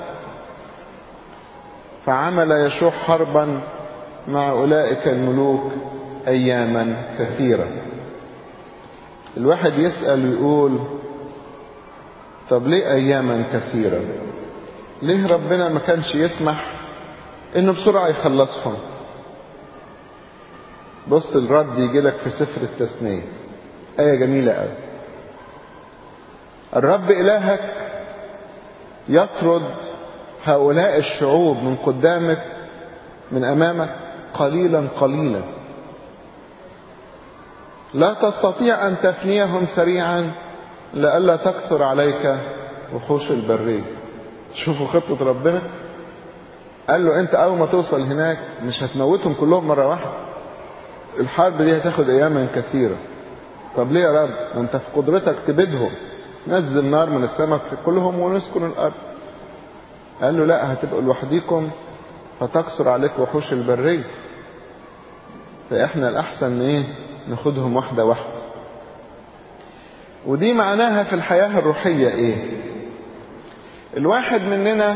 فعمل يشوع حربا مع أولئك الملوك أياما كثيرة الواحد يسأل ويقول طب ليه أياما كثيرة ليه ربنا ما كانش يسمح إنه بسرعة يخلصهم بص الرد يجي لك في سفر التثنية آية جميلة قوي الرب إلهك يطرد هؤلاء الشعوب من قدامك من أمامك قليلا قليلا لا تستطيع أن تفنيهم سريعا لئلا تكثر عليك وحوش البرية شوفوا خطة ربنا قال له أنت أول ما توصل هناك مش هتموتهم كلهم مرة واحدة الحرب دي هتاخد أياما كثيرة طب ليه يا رب أنت في قدرتك تبيدهم نزل نار من السماء كلهم ونسكن الأرض قال له لا هتبقوا لوحديكم فتكثر عليك وحوش البرية فإحنا الأحسن إيه ناخدهم واحدة واحدة ودي معناها في الحياة الروحية ايه الواحد مننا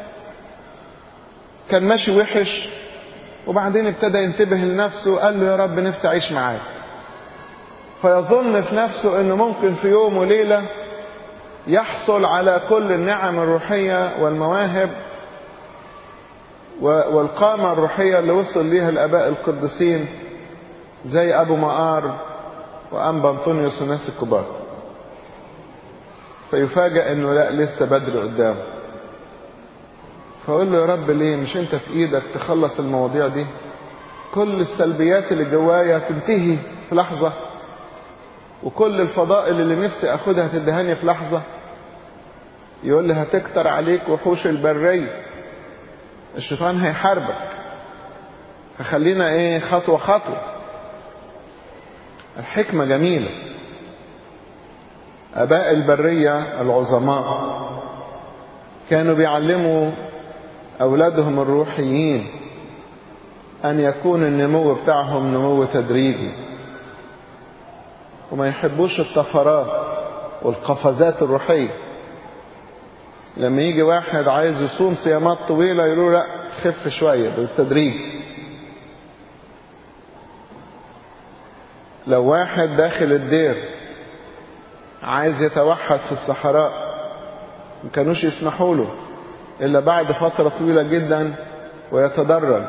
كان ماشي وحش وبعدين ابتدى ينتبه لنفسه قال له يا رب نفسي اعيش معاك فيظن في نفسه انه ممكن في يوم وليلة يحصل على كل النعم الروحية والمواهب والقامة الروحية اللي وصل ليها الآباء القديسين زي أبو مقار وأنبا أنطونيوس والناس الكبار فيفاجأ إنه لا لسه بدري قدامه فأقول له يا رب ليه مش أنت في إيدك تخلص المواضيع دي كل السلبيات اللي جوايا تنتهي في لحظة وكل الفضائل اللي نفسي أخدها تدهاني في لحظة يقول لي هتكتر عليك وحوش البرية الشيطان هيحاربك فخلينا ايه خطوة خطوة الحكمة جميلة أباء البرية العظماء كانوا بيعلموا أولادهم الروحيين أن يكون النمو بتاعهم نمو تدريجي وما يحبوش الطفرات والقفزات الروحية لما يجي واحد عايز يصوم صيامات طويلة يقولوا لا خف شوية بالتدريج لو واحد داخل الدير عايز يتوحد في الصحراء ما كانوش يسمحوا له إلا بعد فترة طويلة جدا ويتدرج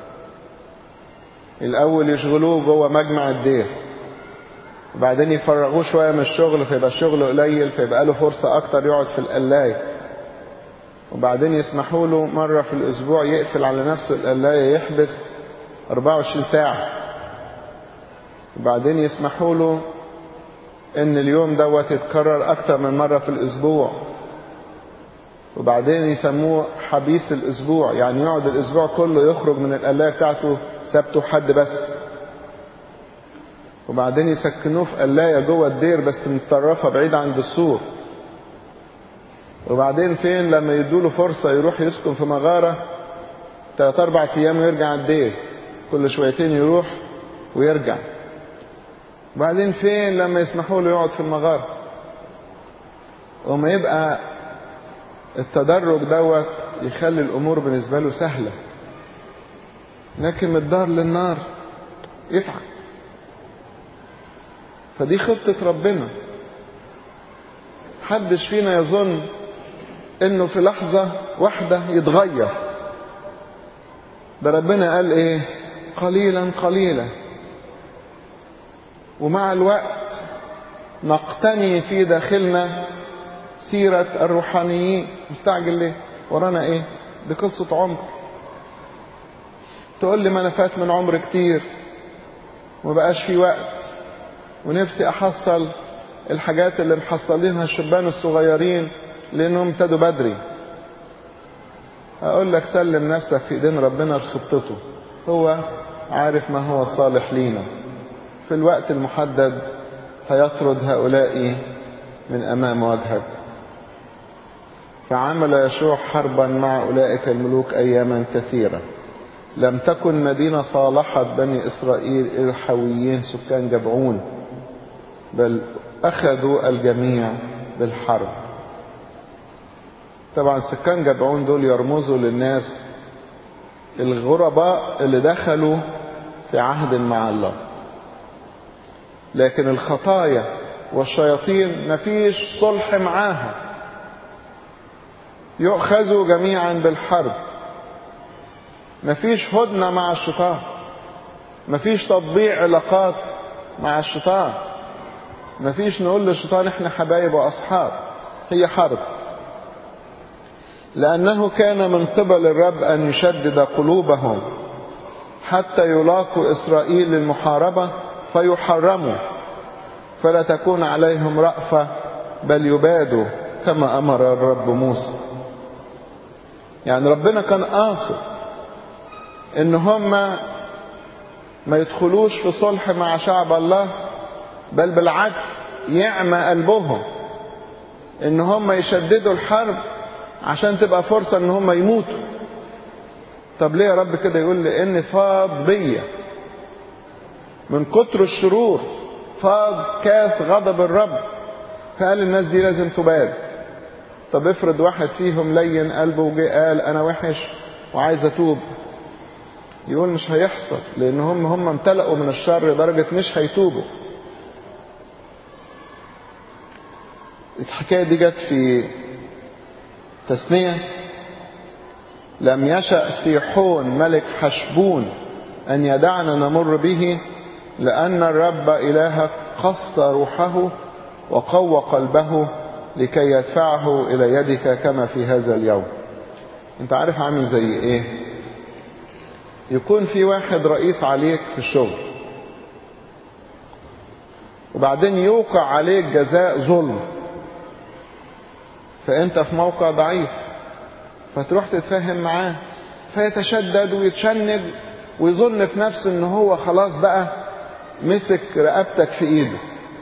الأول يشغلوه جوه مجمع الدير وبعدين يفرغوه شوية من الشغل فيبقى الشغل قليل فيبقى له فرصة أكتر يقعد في القلاية وبعدين يسمحوا له مرة في الأسبوع يقفل على نفسه القلاية يحبس 24 ساعة وبعدين يسمحوا له إن اليوم دوت يتكرر أكتر من مرة في الأسبوع وبعدين يسموه حبيس الأسبوع يعني يقعد الأسبوع كله يخرج من القلاية بتاعته سبت وحد بس وبعدين يسكنوه في قلاية جوه الدير بس متطرفة بعيد عن السور وبعدين فين لما يدوله فرصة يروح يسكن في مغارة تلات أربع أيام ويرجع الدير كل شويتين يروح ويرجع وبعدين فين لما يسمحوا له يقعد في المغارة وما يبقى التدرج دوت يخلي الأمور بالنسبة له سهلة لكن من الدار للنار يتعب فدي خطة ربنا حدش فينا يظن انه في لحظة واحدة يتغير ده ربنا قال ايه قليلا قليلا ومع الوقت نقتني في داخلنا سيرة الروحانيين مستعجل ليه ورانا ايه دي قصة عمر تقول لي ما انا فات من عمر كتير ومبقاش في وقت ونفسي احصل الحاجات اللي محصلينها الشبان الصغيرين لانهم ابتدوا بدري اقول لك سلم نفسك في ايدين ربنا لخطته هو عارف ما هو الصالح لينا في الوقت المحدد هيطرد هؤلاء من امام وجهك فعمل يشوع حربا مع اولئك الملوك اياما كثيره لم تكن مدينه صالحت بني اسرائيل الى الحويين سكان جبعون بل اخذوا الجميع بالحرب طبعا سكان جبعون دول يرمزوا للناس الغرباء اللي دخلوا في عهد مع الله لكن الخطايا والشياطين مفيش صلح معاها يؤخذوا جميعا بالحرب مفيش هدنة مع الشيطان مفيش تطبيع علاقات مع الشيطان مفيش نقول للشيطان احنا حبايب واصحاب هي حرب لانه كان من قبل الرب ان يشدد قلوبهم حتى يلاقوا اسرائيل للمحاربه فيحرموا فلا تكون عليهم رأفة بل يبادوا كما امر الرب موسى يعني ربنا كان قاصد ان هم ما يدخلوش في صلح مع شعب الله بل بالعكس يعمى قلبهم ان هم يشددوا الحرب عشان تبقى فرصة ان هم يموتوا طب ليه يا رب كده يقول لي ان فاض بيا من كتر الشرور فاض كاس غضب الرب فقال الناس دي لازم تباد طب افرض واحد فيهم لين قلبه وجه قال انا وحش وعايز اتوب يقول مش هيحصل لان هم هم امتلأوا من الشر لدرجة مش هيتوبوا الحكاية دي جت في تثنية لم يشأ سيحون ملك حشبون أن يدعنا نمر به لأن الرب إلهك قص روحه وقوى قلبه لكي يدفعه إلى يدك كما في هذا اليوم انت عارف عامل زي ايه يكون في واحد رئيس عليك في الشغل وبعدين يوقع عليك جزاء ظلم فانت في موقع ضعيف فتروح تتفاهم معاه فيتشدد ويتشنج ويظن في نفسه ان هو خلاص بقى مسك رقبتك في ايده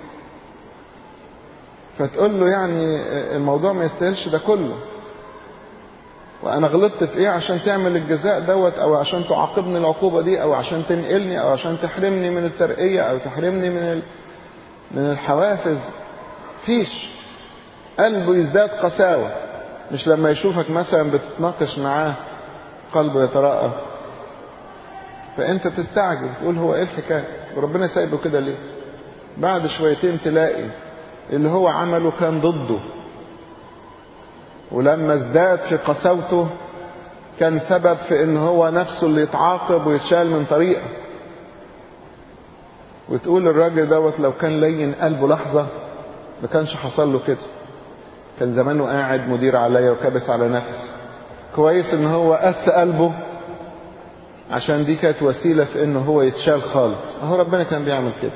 فتقول له يعني الموضوع ما يستاهلش ده كله وانا غلطت في ايه عشان تعمل الجزاء دوت او عشان تعاقبني العقوبه دي او عشان تنقلني او عشان تحرمني من الترقيه او تحرمني من ال... من الحوافز فيش قلبه يزداد قساوه مش لما يشوفك مثلا بتتناقش معاه قلبه يترقب فانت تستعجب تقول هو ايه الحكايه وربنا سايبه كده ليه بعد شويتين تلاقي اللي هو عمله كان ضده ولما ازداد في قساوته كان سبب في ان هو نفسه اللي يتعاقب ويتشال من طريقه وتقول الراجل دوت لو كان لين قلبه لحظة ما كانش حصل له كده كان زمانه قاعد مدير عليا وكابس على نفس كويس ان هو قس قلبه عشان دي كانت وسيلة في انه هو يتشال خالص اهو ربنا كان بيعمل كده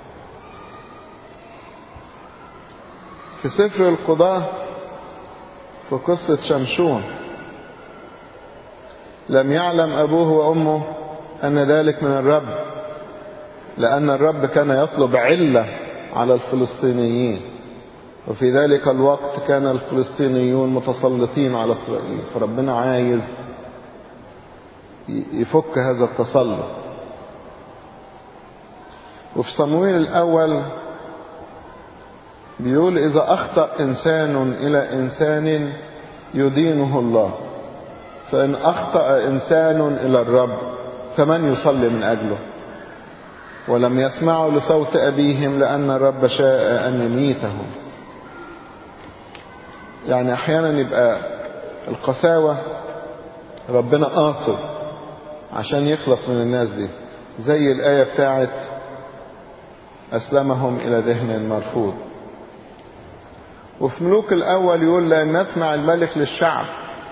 في سفر القضاة في قصة شمشون لم يعلم أبوه وأمه أن ذلك من الرب لأن الرب كان يطلب علة على الفلسطينيين وفي ذلك الوقت كان الفلسطينيون متسلطين على إسرائيل فربنا عايز يفك هذا التسلط وفي صمويل الأول بيقول إذا أخطأ إنسان إلى إنسان يدينه الله فإن أخطأ إنسان إلى الرب فمن يصلي من أجله ولم يسمعوا لصوت أبيهم لأن الرب شاء أن يميتهم يعني أحيانا يبقى القساوة ربنا قاصد عشان يخلص من الناس دي زي الآية بتاعت أسلمهم إلى ذهن مرفوض وفي ملوك الأول يقول لن نسمع الملك للشعب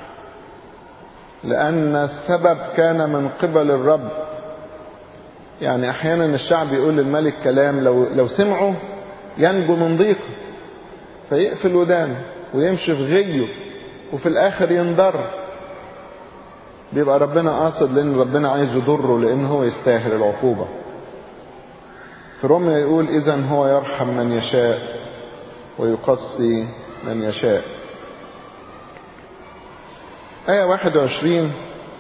لأن السبب كان من قبل الرب يعني أحيانا الشعب يقول للملك كلام لو, لو سمعه ينجو من ضيقه فيقفل ودانه ويمشي في غيه وفي الآخر ينضر بيبقى ربنا قاصد لأن ربنا عايز يضره لأن هو يستاهل العقوبة في روميا يقول إذا هو يرحم من يشاء ويقصي من يشاء آية 21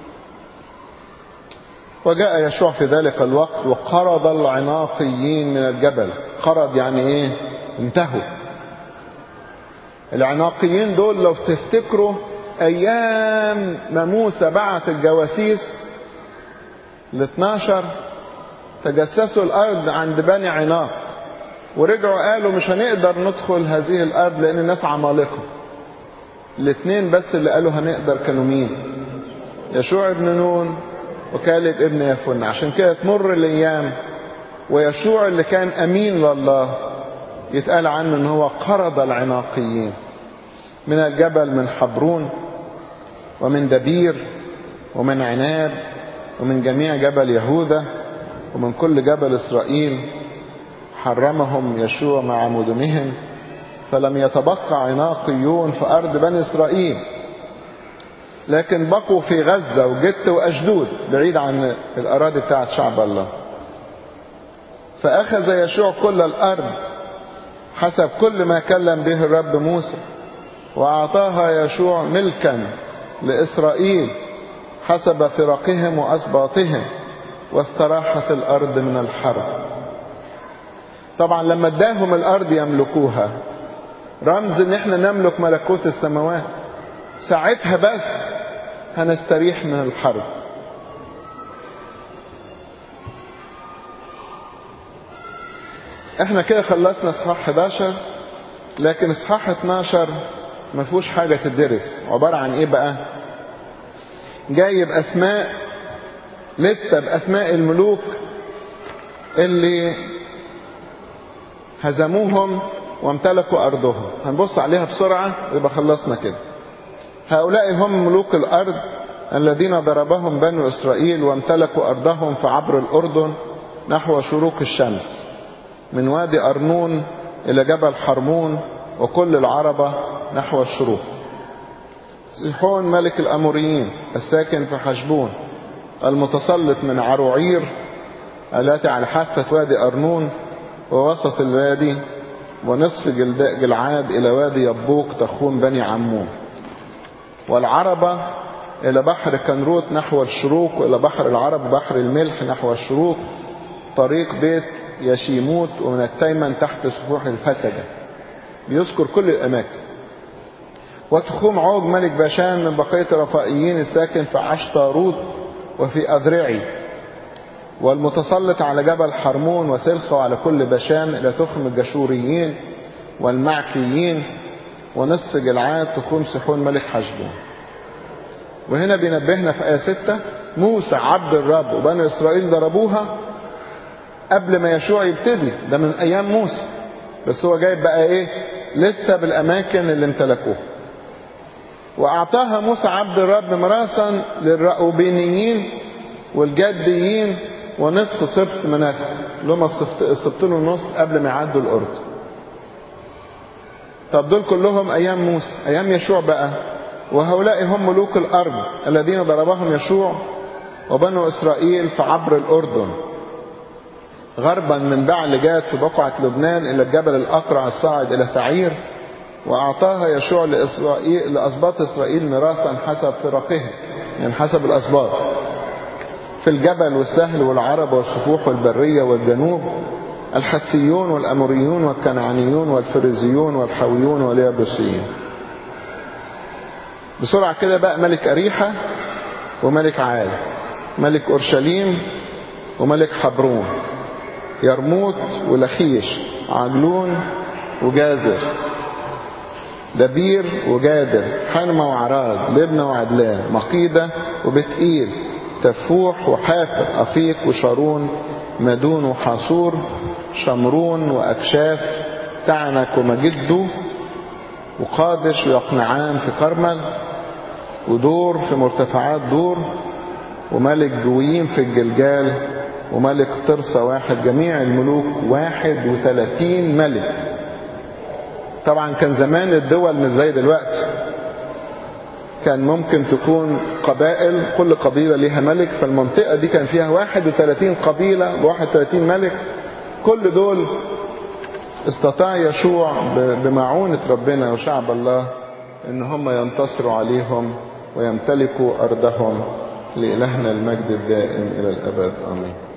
وجاء يشوع في ذلك الوقت وقرض العناقيين من الجبل قرض يعني ايه انتهوا العناقيين دول لو تفتكروا ايام ما موسى بعت الجواسيس ال 12 تجسسوا الارض عند بني عناق ورجعوا قالوا مش هنقدر ندخل هذه الارض لان الناس عمالقه الاثنين بس اللي قالوا هنقدر كانوا مين يشوع ابن نون وكالب ابن يفن عشان كده تمر الايام ويشوع اللي كان امين لله يتقال عنه ان هو قرض العناقيين من الجبل من حبرون ومن دبير ومن عناب ومن جميع جبل يهوذا ومن كل جبل اسرائيل حرمهم يشوع مع مدنهم فلم يتبقى عناقيون في ارض بني اسرائيل لكن بقوا في غزة وجت وأشدود بعيد عن الأراضي بتاعت شعب الله فأخذ يشوع كل الأرض حسب كل ما كلم به الرب موسى وأعطاها يشوع ملكا لإسرائيل حسب فرقهم وأسباطهم واستراحت الأرض من الحرب طبعا لما اداهم الأرض يملكوها رمز ان احنا نملك ملكوت السماوات ساعتها بس هنستريح من الحرب احنا كده خلصنا اصحاح 11 لكن اصحاح 12 ما فيهوش حاجه تدرس عباره عن ايه بقى جايب أسماء لستة بأسماء الملوك اللي هزموهم وامتلكوا أرضهم هنبص عليها بسرعة يبقى خلصنا كده هؤلاء هم ملوك الأرض الذين ضربهم بنو إسرائيل وامتلكوا أرضهم في عبر الأردن نحو شروق الشمس من وادي أرنون إلى جبل حرمون وكل العربة نحو الشروق سيحون ملك الأموريين الساكن في حشبون المتسلط من عروعير التي على حافة وادي أرنون ووسط الوادي ونصف جلداء جلعاد إلى وادي يبوك تخوم بني عمون والعربة إلى بحر كنروت نحو الشروق وإلى بحر العرب بحر الملح نحو الشروق طريق بيت يشيموت ومن التيمن تحت سفوح الفسجة بيذكر كل الأماكن وتخوم عوج ملك باشان من بقية الرفائيين الساكن في عشتاروت وفي أذرعي والمتسلط على جبل حرمون وسلخة وعلى كل باشان إلى تخم الجشوريين والمعكيين ونصف جلعاد تخوم سحون ملك حشبون وهنا بينبهنا في آية ستة موسى عبد الرب وبني إسرائيل ضربوها قبل ما يشوع يبتدي ده من أيام موسى بس هو جايب بقى إيه لستة بالأماكن اللي امتلكوها وأعطاها موسى عبد الرب مراسا للرأوبينيين والجديين ونصف سبط مناسى اللي هم السبطين ونص قبل ما يعدوا الأردن طب دول كلهم أيام موسى أيام يشوع بقى وهؤلاء هم ملوك الأرض الذين ضربهم يشوع وبنو إسرائيل في عبر الأردن غربا من بعل جاد في بقعة لبنان إلى الجبل الأقرع الصاعد إلى سعير وأعطاها يشوع لإسرائيل لأسباط إسرائيل ميراثا حسب فرقهم يعني حسب الأسباط في الجبل والسهل والعرب والسفوح والبرية والجنوب الحثيون والأموريون والكنعانيون والفريزيون والحويون واليابسيين بسرعة كده بقى ملك أريحة وملك عال ملك أورشليم وملك حبرون يرموت ولخيش عجلون وجازر دبير وجادر حنمة وعراد لبنى وعدلان مقيدة وبتقيل تفوح وحافر أفيق وشارون مدون وحاصور شمرون وأكشاف تعنك ومجدو وقادش ويقنعان في كرمل ودور في مرتفعات دور وملك جويم في الجلجال وملك طرسة واحد جميع الملوك واحد وثلاثين ملك طبعا كان زمان الدول مش زي دلوقتي كان ممكن تكون قبائل كل قبيلة ليها ملك فالمنطقة دي كان فيها 31 قبيلة ب 31 ملك كل دول استطاع يشوع بمعونة ربنا وشعب الله ان هم ينتصروا عليهم ويمتلكوا ارضهم لإلهنا المجد الدائم الى الابد امين